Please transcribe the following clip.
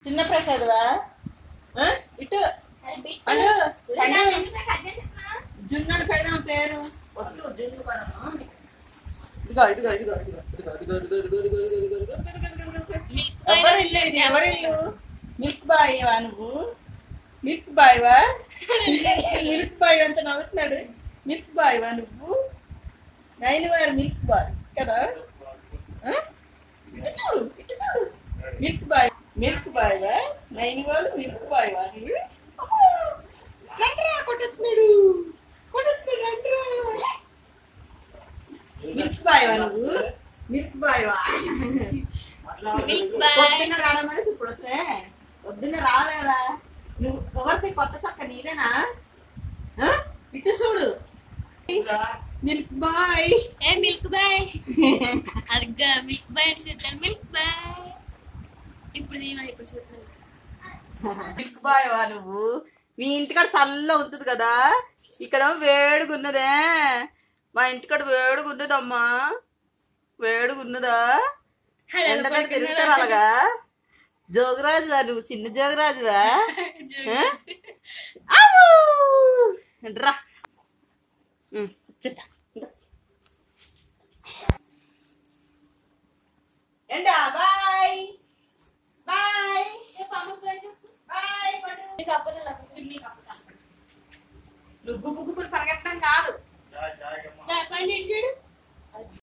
చిన్న ప్రసాదవా ఆ? ఇటు పండు పండు జున్నను పెడదాం పేరు వద్దు జున్ను కొనము ఇదిగో ఇదిగో ఇదిగో ఇదిగో ఇదిగో ఇదిగో ఇదిగో ఇదిగో ఇదిగో ఇదిగో ఇదిగో ఇదిగో ఇదిగో ఇదిగో ఇదిగో ఎవరి ఇల్లు ఇది ఎవరి ఇల్లు మిల్క్ బాయ్ వా నువ్వు మిల్క్ బాయ్ వా మిల్క్ బాయ్ అంత నవ్వుతున్నాడు మిల్క్ బాయ్ వా నువ్వు నైన్ వారు మిల్క్ బాయ్ కదా ఆ? ఇటు చూడు ఇటు చూడు మిల్క్ బాయ్ మిల్క్ బాయ్ వా నైన్ వాళ్ళు మిల్క్ బాయ్ వా నువ్వు అమ్మో! రండ్రా కొట్టేస్తున్నాడు కొట్టేస్తున్నాడు రండ్రా మిల్క్ బాయ్ వా నువ్వు మిల్క్ బాయ్ వా మిల్క్ బాయ్. పొద్దున్న రావడం ఇప్పుడు వస్తే పొద్దున్న రాలేదా నువ్వు ఎవరిది కొత్త చక్క నీదేనా ఆ? ఇటు చూడు మిల్క్ బాయ్ ఏ మిల్క్ బాయ్ అదిగా మిల్క్ బాయ్ అని చెప్తాను మిల్క్ బాయ్ ఇప్పుడు దీని ఇప్పుడు చూద్దాం మిల్క్ బాయ్ వా నువ్వు మీ ఇంటికాడ చల్ల ఉంటుంది కదా ఇక్కడ వేడిగా ఉన్నదే మా ఇంటికాడ వేడిగా ఉన్నదమ్మా వేడిగా ఉన్నదా ఎండగడ్డ తిరుగుతారు అలాగా జోగరాజువా నువ్వు చిన్న జోగరాజువా ఆ? ఆవు! రా ఉమ్, చూద్దాం. ఇందా. ఎండా బాయ్ బాయ్ బాయ్ పండు. నువ్వు గుగ్గు గుగ్గులు పరిగెట్టడం కాదు